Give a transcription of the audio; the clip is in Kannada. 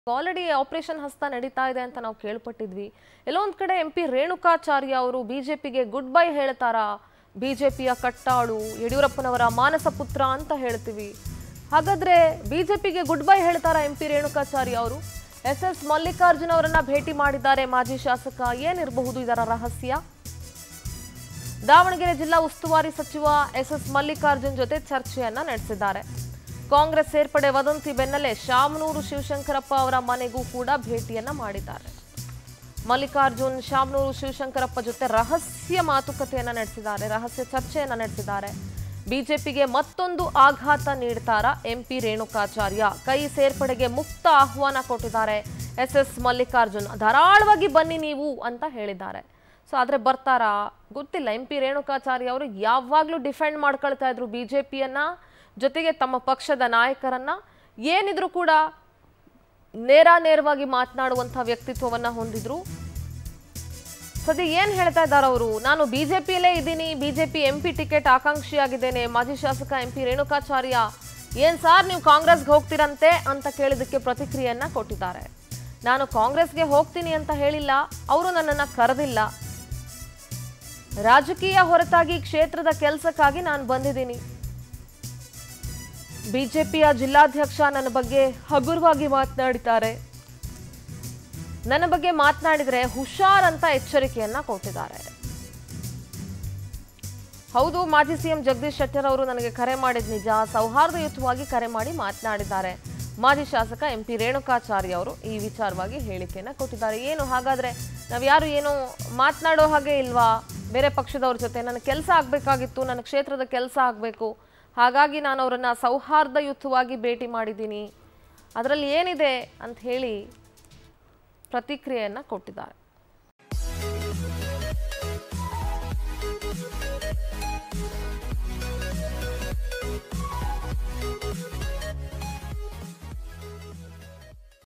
ಆಲ್ರೆಡಿ ಆಪರೇಷನ್ ಹಸ್ತ ನಡೀತಾ ಇದೆ ಅಂತ ನಾವು ಕೇಳ್ಪಟ್ಟಿದ್ವಿ ಎಲ್ಲೋ ಒಂದ್ ಕಡೆ ಎಂ ಪಿ ರೇಣುಕಾಚಾರ್ಯ ಅವರು ಬಿಜೆಪಿಗೆ ಗುಡ್ ಬೈ ಹೇಳ್ತಾರಾ ಬಿಜೆಪಿಯ ಕಟ್ಟಾಳು ಯಡಿಯೂರಪ್ಪನವರ ಮಾನಸ ಪುತ್ರ ಅಂತ ಹೇಳ್ತೀವಿ ಹಾಗಾದ್ರೆ ಬಿಜೆಪಿಗೆ ಗುಡ್ ಬೈ ಹೇಳ್ತಾರಾ ಎಂ ಪಿ ರೇಣುಕಾಚಾರ್ಯ ಅವರು ಎಸ್ ಎಸ್ ಮಲ್ಲಿಕಾರ್ಜುನ್ ಅವರನ್ನ ಭೇಟಿ ಮಾಡಿದ್ದಾರೆ ಮಾಜಿ ಶಾಸಕ ಏನಿರಬಹುದು ಇದರ ರಹಸ್ಯ ದಾವಣಗೆರೆ ಜಿಲ್ಲಾ ಉಸ್ತುವಾರಿ ಸಚಿವ ಎಸ್ ಎಸ್ ಮಲ್ಲಿಕಾರ್ಜುನ್ ಜೊತೆ ಚರ್ಚೆಯನ್ನ ನಡೆಸಿದ್ದಾರೆ ಕಾಂಗ್ರೆಸ್ ಸೇರ್ಪಡೆ ವದಂತಿ ಬೆನ್ನಲ್ಲೇ ಶಾಮನೂರು ಶಿವಶಂಕರಪ್ಪ ಅವರ ಮನೆಗೂ ಕೂಡ ಭೇಟಿಯನ್ನ ಮಾಡಿದ್ದಾರೆ ಮಲ್ಲಿಕಾರ್ಜುನ್ ಶಾಮನೂರು ಶಿವಶಂಕರಪ್ಪ ಜೊತೆ ರಹಸ್ಯ ಮಾತುಕತೆಯನ್ನ ನಡೆಸಿದ್ದಾರೆ ರಹಸ್ಯ ಚರ್ಚೆಯನ್ನ ನಡೆಸಿದ್ದಾರೆ ಬಿಜೆಪಿಗೆ ಮತ್ತೊಂದು ಆಘಾತ ನೀಡ್ತಾರ ಎಂಪಿ ರೇಣುಕಾಚಾರ್ಯ ಕೈ ಸೇರ್ಪಡೆಗೆ ಮುಕ್ತ ಆಹ್ವಾನ ಕೊಟ್ಟಿದ್ದಾರೆ ಎಸ್ ಎಸ್ ಮಲ್ಲಿಕಾರ್ಜುನ್ ಧಾರಾಳವಾಗಿ ಬನ್ನಿ ನೀವು ಅಂತ ಹೇಳಿದ್ದಾರೆ ಸೊ ಆದ್ರೆ ಬರ್ತಾರಾ ಗೊತ್ತಿಲ್ಲ ಎಂ ಪಿ ರೇಣುಕಾಚಾರ್ಯ ಅವರು ಯಾವಾಗ್ಲೂ ಡಿಫೆಂಡ್ ಮಾಡ್ಕೊಳ್ತಾ ಇದ್ರು ಬಿಜೆಪಿಯನ್ನ ಜೊತೆಗೆ ತಮ್ಮ ಪಕ್ಷದ ನಾಯಕರನ್ನ ಏನಿದ್ರು ಕೂಡ ನೇರ ನೇರವಾಗಿ ಮಾತನಾಡುವಂಥ ವ್ಯಕ್ತಿತ್ವವನ್ನ ಹೊಂದಿದ್ರು ಸದ್ಯ ಏನ್ ಹೇಳ್ತಾ ಇದ್ದಾರೆ ಅವರು ನಾನು ಬಿಜೆಪಿಯಲ್ಲೇ ಇದ್ದೀನಿ ಬಿಜೆಪಿ ಎಂ ಪಿ ಟಿಕೆಟ್ ಆಕಾಂಕ್ಷಿಯಾಗಿದ್ದೇನೆ ಮಾಜಿ ಶಾಸಕ ಎಂ ಪಿ ರೇಣುಕಾಚಾರ್ಯ ಏನ್ ಸಾರ್ ನೀವು ಕಾಂಗ್ರೆಸ್ಗೆ ಹೋಗ್ತೀರಂತೆ ಅಂತ ಕೇಳಿದಕ್ಕೆ ಪ್ರತಿಕ್ರಿಯೆಯನ್ನ ಕೊಟ್ಟಿದ್ದಾರೆ ನಾನು ಕಾಂಗ್ರೆಸ್ಗೆ ಹೋಗ್ತೀನಿ ಅಂತ ಹೇಳಿಲ್ಲ ಅವರು ನನ್ನನ್ನ ಕರೆದಿಲ್ಲ ರಾಜಕೀಯ ಹೊರತಾಗಿ ಕ್ಷೇತ್ರದ ಕೆಲಸಕ್ಕಾಗಿ ನಾನು ಬಂದಿದ್ದೀನಿ ಬಿಜೆಪಿಯ ಜಿಲ್ಲಾಧ್ಯಕ್ಷ ನನ್ನ ಬಗ್ಗೆ ಹಗುರವಾಗಿ ಮಾತನಾಡಿದ್ದಾರೆ ನನ್ನ ಬಗ್ಗೆ ಮಾತನಾಡಿದ್ರೆ ಹುಷಾರ್ ಅಂತ ಎಚ್ಚರಿಕೆಯನ್ನ ಕೊಟ್ಟಿದ್ದಾರೆ ಹೌದು ಮಾಜಿ ಸಿಎಂ ಜಗದೀಶ್ ಶೆಟ್ಟರ್ ಅವರು ನನಗೆ ಕರೆ ಮಾಡಿದ ನಿಜ ಸೌಹಾರ್ದಯುತವಾಗಿ ಕರೆ ಮಾಡಿ ಮಾತನಾಡಿದ್ದಾರೆ ಮಾಜಿ ಶಾಸಕ ಎಂ ಪಿ ರೇಣುಕಾಚಾರ್ಯ ಅವರು ಈ ವಿಚಾರವಾಗಿ ಹೇಳಿಕೆಯನ್ನ ಕೊಟ್ಟಿದ್ದಾರೆ ಏನು ಹಾಗಾದ್ರೆ ನಾವು ಯಾರು ಏನು ಮಾತನಾಡೋ ಹಾಗೆ ಇಲ್ವಾ ಬೇರೆ ಪಕ್ಷದವ್ರ ಜೊತೆ ನನ್ನ ಕೆಲಸ ಆಗಬೇಕಾಗಿತ್ತು ನನ್ನ ಕ್ಷೇತ್ರದ ಕೆಲಸ ಆಗಬೇಕು ಹಾಗಾಗಿ ನಾನು ಅವರನ್ನ ಸೌಹಾರ್ದಯುತವಾಗಿ ಭೇಟಿ ಮಾಡಿದ್ದೀನಿ ಅದರಲ್ಲಿ ಏನಿದೆ ಅಂತ ಹೇಳಿ ಪ್ರತಿಕ್ರಿಯೆಯನ್ನ ಕೊಟ್ಟಿದ್ದಾರೆ